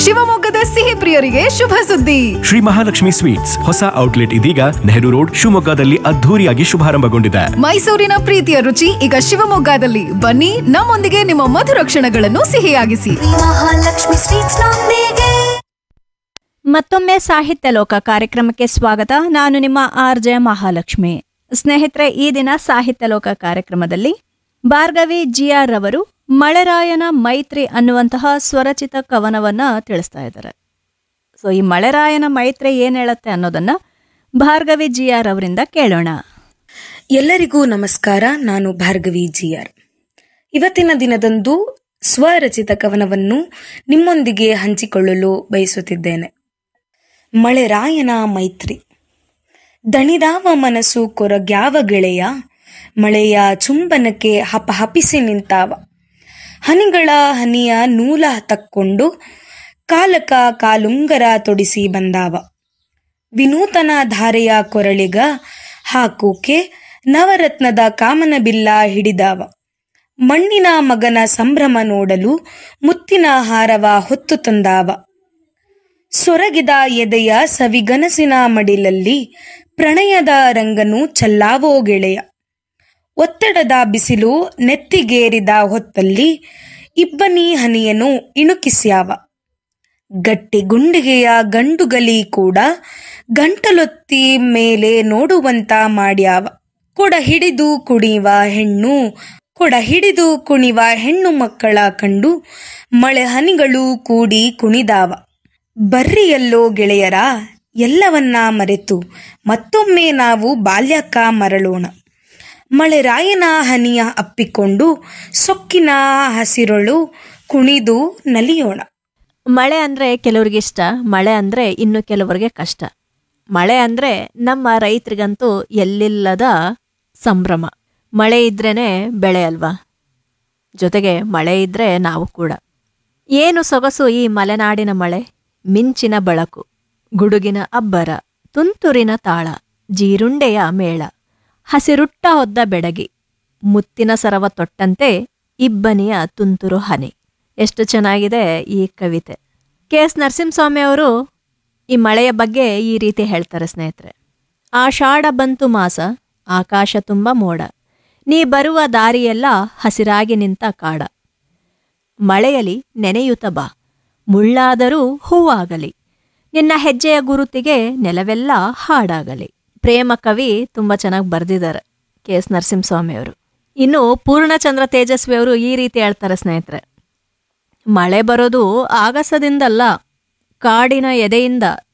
ಶಿವಮೊಗ್ಗದ ಸಿಹಿ ಪ್ರಿಯರಿಗೆ ಶುಭ ಸುದ್ದಿ ಶ್ರೀ ಮಹಾಲಕ್ಷ್ಮಿ ಸ್ವೀಟ್ಸ್ ಹೊಸ ಔಟ್ಲೆಟ್ ಇದೀಗ ನೆಹರು ರೋಡ್ ಶಿವಮೊಗ್ಗದಲ್ಲಿ ಅದ್ಧೂರಿಯಾಗಿ ಶುಭಾರಂಭಗೊಂಡಿದೆ ಮೈಸೂರಿನ ಪ್ರೀತಿಯ ರುಚಿ ಈಗ ಶಿವಮೊಗ್ಗದಲ್ಲಿ ಬನ್ನಿ ನಮ್ಮೊಂದಿಗೆ ನಿಮ್ಮ ಮಧುರ ಕ್ಷಣಗಳನ್ನು ಸಿಹಿಯಾಗಿಸಿ ಮಹಾಲಕ್ಷ್ಮಿ ಸ್ವೀಟ್ಸ್ ನೊಂದಿಗೆ ಮತ್ತೊಮ್ಮೆ ಸಾಹಿತ್ಯ ಲೋಕ ಕಾರ್ಯಕ್ರಮಕ್ಕೆ ಸ್ವಾಗತ ನಾನು ನಿಮ್ಮ ಆರ್ ಜೆ ಮಹಾಲಕ್ಷ್ಮಿ ಸ್ನೇಹಿತರೆ ಈ ದಿನ ಸಾಹಿತ್ಯ ಲೋಕ ಕಾರ್ಯಕ್ರಮದಲ್ಲಿ ಭಾರ್ಗವಿ ಜಿ ಆರ್ ರವರು ಮಳೆರಾಯನ ಮೈತ್ರಿ ಅನ್ನುವಂತಹ ಸ್ವರಚಿತ ಕವನವನ್ನ ತಿಳಿಸ್ತಾ ಇದ್ದಾರೆ ಸೊ ಈ ಮಳೆರಾಯನ ಮೈತ್ರಿ ಏನ್ ಹೇಳುತ್ತೆ ಅನ್ನೋದನ್ನ ಭಾರ್ಗವಿ ಜಿ ಆರ್ ಅವರಿಂದ ಕೇಳೋಣ ಎಲ್ಲರಿಗೂ ನಮಸ್ಕಾರ ನಾನು ಭಾರ್ಗವಿ ಜಿಆರ್ ಇವತ್ತಿನ ದಿನದಂದು ಸ್ವರಚಿತ ಕವನವನ್ನು ನಿಮ್ಮೊಂದಿಗೆ ಹಂಚಿಕೊಳ್ಳಲು ಬಯಸುತ್ತಿದ್ದೇನೆ ಮಳೆರಾಯನ ಮೈತ್ರಿ ದಣಿದಾವ ಮನಸ್ಸು ಕೊರಗ್ಯಾವ ಗೆಳೆಯ ಮಳೆಯ ಚುಂಬನಕ್ಕೆ ಹಪಹಪಿಸಿ ನಿಂತಾವ ಹನಿಗಳ ಹನಿಯ ನೂಲ ತಕ್ಕೊಂಡು ಕಾಲಕ ಕಾಲುಂಗರ ತೊಡಿಸಿ ಬಂದಾವ ವಿನೂತನ ಧಾರೆಯ ಕೊರಳಿಗ ಹಾಕೂಕೆ ನವರತ್ನದ ಕಾಮನಬಿಲ್ಲ ಹಿಡಿದಾವ ಮಣ್ಣಿನ ಮಗನ ಸಂಭ್ರಮ ನೋಡಲು ಮುತ್ತಿನ ಹಾರವ ಹೊತ್ತು ತಂದಾವ ಸೊರಗಿದ ಎದೆಯ ಸವಿಗನಸಿನ ಮಡಿಲಲ್ಲಿ ಪ್ರಣಯದ ರಂಗನು ಚಲ್ಲಾವೋ ಗೆಳೆಯ ಒತ್ತಡದ ಬಿಸಿಲು ನೆತ್ತಿಗೇರಿದ ಹೊತ್ತಲ್ಲಿ ಇಬ್ಬನಿ ಹನಿಯನು ಇಣುಕಿಸ್ಯಾವ ಗಟ್ಟಿ ಗುಂಡಿಗೆಯ ಗಂಡುಗಲಿ ಕೂಡ ಗಂಟಲೊತ್ತಿ ಮೇಲೆ ನೋಡುವಂತ ಮಾಡ್ಯಾವ ಕೊಡ ಹಿಡಿದು ಕುಣಿವ ಹೆಣ್ಣು ಕೊಡ ಹಿಡಿದು ಕುಣಿವ ಹೆಣ್ಣು ಮಕ್ಕಳ ಕಂಡು ಮಳೆ ಹನಿಗಳು ಕೂಡಿ ಕುಣಿದಾವ ಬರ್ರಿಯಲ್ಲೋ ಗೆಳೆಯರ ಎಲ್ಲವನ್ನ ಮರೆತು ಮತ್ತೊಮ್ಮೆ ನಾವು ಬಾಲ್ಯಕ್ಕ ಮರಳೋಣ ಮಳೆರಾಯನ ಹನಿಯ ಅಪ್ಪಿಕೊಂಡು ಸೊಕ್ಕಿನ ಹಸಿರೊಳು ಕುಣಿದು ನಲಿಯೋಣ ಮಳೆ ಅಂದ್ರೆ ಕೆಲವ್ರಿಗೆ ಇಷ್ಟ ಮಳೆ ಅಂದ್ರೆ ಇನ್ನು ಕೆಲವರಿಗೆ ಕಷ್ಟ ಮಳೆ ಅಂದ್ರೆ ನಮ್ಮ ರೈತರಿಗಂತೂ ಎಲ್ಲಿಲ್ಲದ ಸಂಭ್ರಮ ಮಳೆ ಇದ್ರೇನೆ ಬೆಳೆ ಅಲ್ವಾ ಜೊತೆಗೆ ಮಳೆ ಇದ್ರೆ ನಾವು ಕೂಡ ಏನು ಸೊಗಸು ಈ ಮಲೆನಾಡಿನ ಮಳೆ ಮಿಂಚಿನ ಬೆಳಕು ಗುಡುಗಿನ ಅಬ್ಬರ ತುಂತುರಿನ ತಾಳ ಜೀರುಂಡೆಯ ಮೇಳ ಹಸಿರುಟ್ಟ ಹೊದ್ದ ಬೆಡಗಿ ಮುತ್ತಿನ ಸರವ ತೊಟ್ಟಂತೆ ಇಬ್ಬನಿಯ ತುಂತುರು ಹನಿ ಎಷ್ಟು ಚೆನ್ನಾಗಿದೆ ಈ ಕವಿತೆ ಕೆ ಎಸ್ ನರಸಿಂಹಸ್ವಾಮಿ ಅವರು ಈ ಮಳೆಯ ಬಗ್ಗೆ ಈ ರೀತಿ ಹೇಳ್ತಾರೆ ಸ್ನೇಹಿತರೆ ಆಷಾಢ ಬಂತು ಮಾಸ ಆಕಾಶ ತುಂಬ ಮೋಡ ನೀ ಬರುವ ದಾರಿಯೆಲ್ಲ ಹಸಿರಾಗಿ ನಿಂತ ಕಾಡ ಮಳೆಯಲಿ ನೆನೆಯುತ್ತ ಬಾ ಮುಳ್ಳಾದರೂ ಹೂವಾಗಲಿ ನಿನ್ನ ಹೆಜ್ಜೆಯ ಗುರುತಿಗೆ ನೆಲವೆಲ್ಲ ಹಾಡಾಗಲಿ ಪ್ರೇಮ ಕವಿ ತುಂಬ ಚೆನ್ನಾಗಿ ಬರೆದಿದ್ದಾರೆ ಕೆ ಎಸ್ ನರಸಿಂಹಸ್ವಾಮಿ ಅವರು ಇನ್ನು ಪೂರ್ಣಚಂದ್ರ ತೇಜಸ್ವಿ ಅವರು ಈ ರೀತಿ ಹೇಳ್ತಾರೆ ಸ್ನೇಹಿತರೆ ಮಳೆ ಬರೋದು ಆಗಸದಿಂದಲ್ಲ ಕಾಡಿನ ಎದೆಯಿಂದ